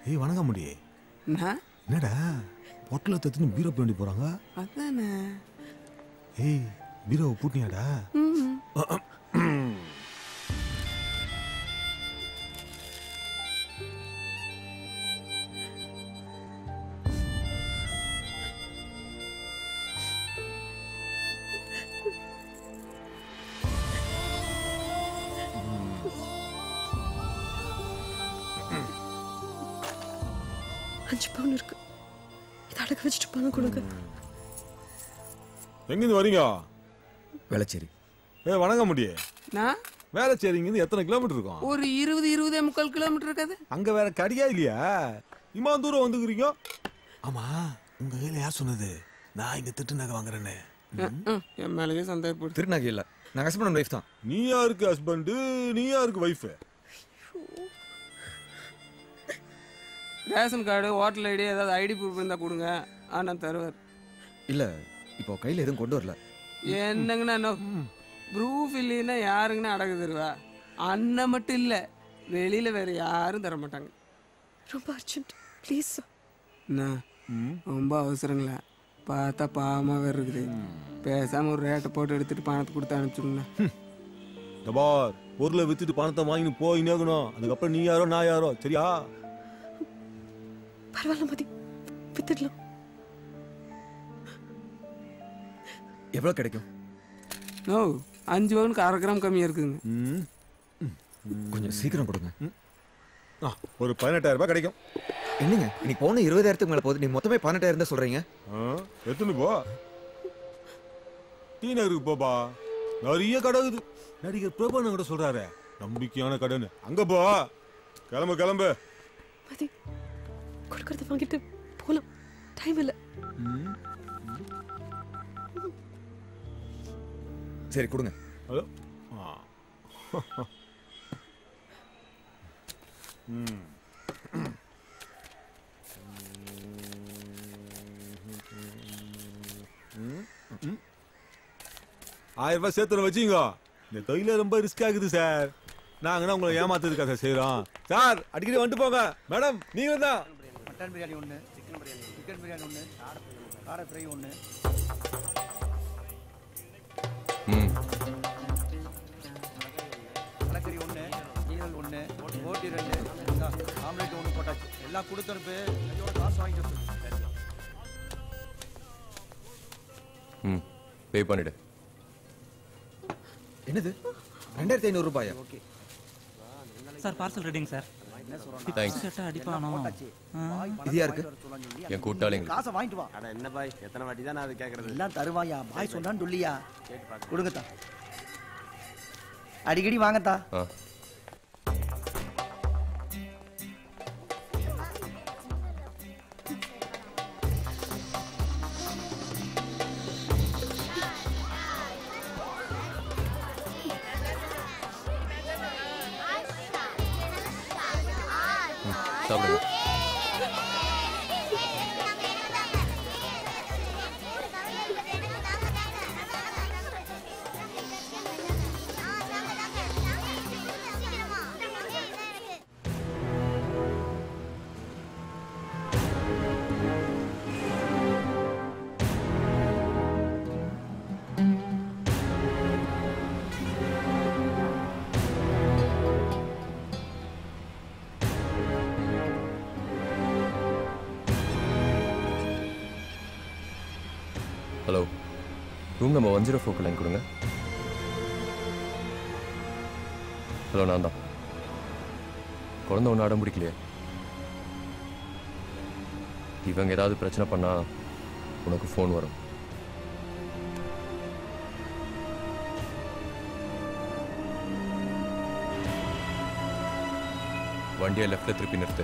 ஏய் வணக்கம் முடி நான் என்னடா பொட்டில் தத்துன்னு பீரோ வேண்டி போறாங்க அதானே ஏய் பீரோவை பூட்டினியாடா அஞ்சு பவுன் இருக்கு இதை அடகு வச்சுட்டு பணம் கொடுங்க எங்கேருந்து வரீங்க வேளச்சேரி ஏ வணக்கம் முடி நான் வேலைச்சேரிங்கேருந்து எத்தனை கிலோமீட்டர் இருக்கும் ஒரு இருபது இருபதே முக்கால் கிலோமீட்டர் இருக்காது அங்க வேற கடியா இல்லையா இம்மா தூரம் வந்துக்கிறீங்க ஆமா உங்க கையில யார் சொன்னது நான் இங்க திட்டு நகை வாங்குறேன்னு ம், என் மேலேயே சந்தேகப்படு திருநகை இல்லை நான் ஹஸ்பண்ட் ஒய்ஃப் தான் நீ யாருக்கு ஹஸ்பண்ட் நீ யாருக்கு wife ration card hotel ID ஏதாவது ஐடி ப்ரூஃப் இருந்தால் கொடுங்க ஆனா தருவார் இல்லை இப்போ கையில் எதுவும் கொண்டு வரல என்னங்கண்ணா என்ன ப்ரூஃப் இல்லைன்னா யாருங்கண்ணா அடகு தருவா அண்ணன் மட்டும் இல்லை வெளியில் வேற யாரும் தர மாட்டாங்க ரொம்ப அர்ஜென்ட் ப்ளீஸ் என்ன ரொம்ப அவசரங்களா பார்த்தா பாவமாக வேற இருக்குது பேசாமல் ஒரு ரேட்டை போட்டு எடுத்துட்டு பணத்தை கொடுத்து அனுப்பிச்சுடுங்கண்ணா டபார் பொருளை வித்துட்டு பணத்தை வாங்கிட்டு போய் நேக்கணும் அதுக்கப்புறம் நீ யாரோ நான் யாரோ சரியா பரவாயில்ல மதி வித்துடலாம் எவ்வளோ கிடைக்கும் நோ அஞ்சு பவுனுக்கு அரை கிராம் கம்மியாக இருக்குதுங்க ம். கொஞ்சம் சீக்கிரம் கொடுங்க ஆ, ஒரு பதினெட்டாயிரம் ரூபாய் கிடைக்கும் என்னங்க இன்னைக்கு போன இருபதாயிரத்துக்கு மேலே போகுது நீ மொத்தமே பதினெட்டாயிரம் தான் சொல்கிறீங்க ஆ, எத்தனை போ டி நகருக்கு போப்பா நிறைய கடை இருக்குது நடிகர் பிரபு கூட சொல்றாரு நம்பிக்கையான கடைன்னு அங்க போ கிளம்பு கிளம்பு மதி கொடுக்கறத வாங்கிட்டு போலாம் டைம் இல்லை சரி கொடுங்க ஹலோ ஆ. ம். ம். ஆயிரம் ரூபாய் சேர்த்து வச்சுங்க இந்த தொழில ரொம்ப ரிஸ்க் ஆகுது சார் நாங்கன்னா உங்களை ஏமாத்துறதுக்கா சார் செய்றோம் சார் அடிக்கடி வந்துட்டு போங்க மேடம் நீங்க தான் மட்டன் பிரியாணி ஒன்று சிக்கன் பிரியாணி சிக்கன் பிரியாணி ஒன்று காடை ஃப்ரை ஒன்று ம் தலைக்கறி ஒன்று ஈரல் ஒன்று போட்டி ரெண்டு இந்தா, ஆம்லெட் ஒன்று போட்டாச்சு எல்லாம் கொடுத்தனுப்பு கையோட காசு வாங்கிட்டு வந்து. ம் பே பண்ணிடு என்னது ரெண்டாயிரத்தி ஐநூறு ரூபாயா சார் பார்சல் ரெடிங்க சார் தேங்க்ஸ் செட்டா அடிப்பானோ இது யாருக்கு சொல்லலாம்னு சொல்லி என் கூட்டாளிங்க காசை வாங்கிட்டு வா அட என்ன பாய் எத்தனை வாட்டி தான் நான் அது கேட்கறது எல்லாம் தருவாயா பாய் சொன்னான்னு சொல்லியா கொடுங்கத்தா அடிக்கடி வாங்கத்தா ஆ ம், சாப்பிடுங்க ஹலோ ரூம் நம்ம ஒன் ஜீரோ ஃபோர் லைன் கொடுங்க ஹலோ நான் தான் குழந்தை ஒன்று அடம் பிடிக்கலையே இவங்க ஏதாவது பிரச்சனை பண்ணா உனக்கு ஃபோன் வரும் வண்டியை லெஃப்ட்ல திருப்பி நிறுத்து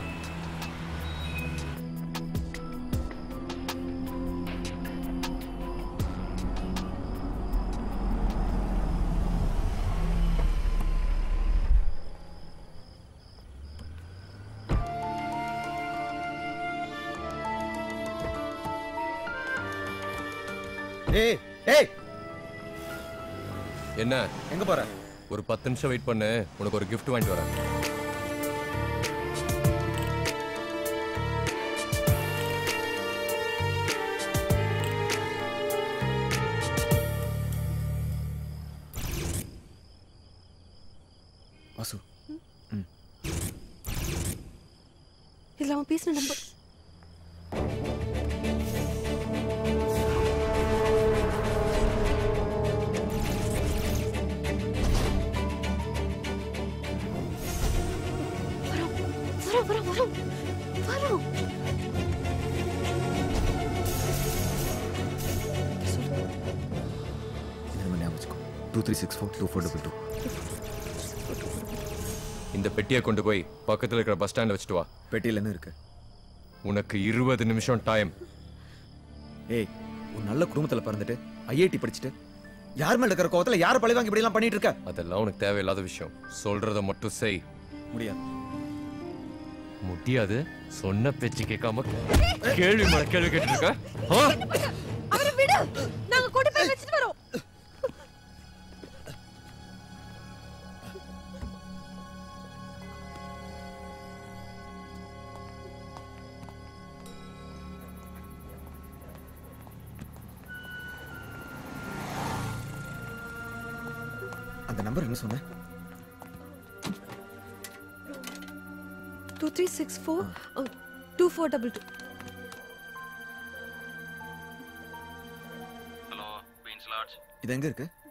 ஏய் ஏய் என்ன எங்க போற ஒரு பத்து நிமிஷம் வெயிட் பண்ணு உனக்கு ஒரு gift வாங்கிட்டு வரேன் இதுல அவன் பேசின நம்பர் வரோம் வரோம் வரோம் வரோம் இந்த மாதிரி ஞாபகம் வச்சுக்கோ two three six four two four double two இந்த பெட்டியை கொண்டு போய் பக்கத்துல இருக்கிற பஸ் ஸ்டாண்ட்ல வச்சுட்டு வா பெட்டியில் என்ன இருக்கு உனக்கு இருபது நிமிஷம் டைம் ஏய் ஒரு நல்ல குடும்பத்தில் பிறந்துட்டு ஐஐடி படிச்சுட்டு யார் மேல இருக்கிற கோவத்துல யார் பழி வாங்கி இப்படிலாம் பண்ணிட்டு இருக்க அதெல்லாம் உனக்கு தேவையில்லாத விஷயம் சொல்றத மட்டும் செய் முடியாது முடியாது சொன்ன பேச்சு கேட்காம கேள்வி மேல கேள்வி கேட்டு இருக்க ஆ? அவரை விடு நாங்க கொண்டு போய் வச்சுட்டு வரோம் அந்த நம்பர் என்ன சொன்ன two three six four two four double two இது எங்க இருக்கு